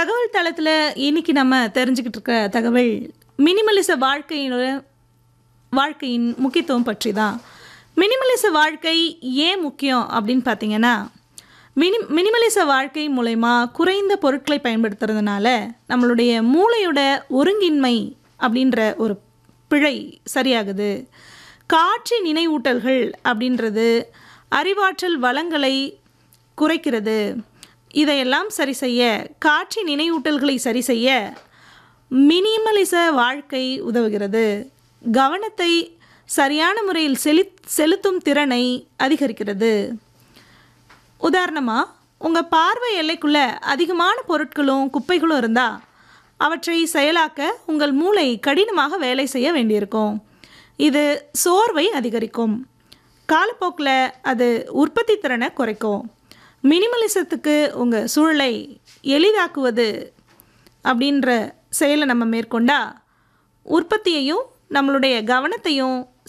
தகவல் தளத்தில் இன்னைக்கு நம்ம தெரிஞ்சுக்கிட்டு இருக்க தகவல் மினிமலிச வாழ்க்கையினோட வாழ்க்கையின் முக்கியத்துவம் பற்றி தான் மினிமலிச வாழ்க்கை ஏன் முக்கியம் அப்படின்னு பார்த்தீங்கன்னா மினி மினிமலிச வாழ்க்கை மூலயமா குறைந்த பொருட்களை பயன்படுத்துறதுனால நம்மளுடைய மூளையோட ஒருங்கின்மை அப்படின்ற ஒரு பிழை சரியாகுது காட்சி நினைவூட்டல்கள் அப்படின்றது அறிவாற்றல் வளங்களை குறைக்கிறது இதையெல்லாம் சரி செய்ய காட்சி நினைவூட்டல்களை சரி செய்ய மினிமலிச வாழ்க்கை உதவுகிறது கவனத்தை சரியான முறையில் செலு செலுத்தும் திறனை அதிகரிக்கிறது உதாரணமாக உங்கள் பார்வை எல்லைக்குள்ளே அதிகமான பொருட்களும் குப்பைகளும் இருந்தால் அவற்றை செயலாக்க உங்கள் மூளை கடினமாக வேலை செய்ய வேண்டியிருக்கும் இது சோர்வை அதிகரிக்கும் காலப்போக்கில் அது உற்பத்தி திறனை குறைக்கும் மினிமலிசத்துக்கு உங்கள் சூழலை எளிதாக்குவது அப்படின்ற செயலை நம்ம மேற்கொண்டா உற்பத்தியையும் நம்மளுடைய கவனத்தையும்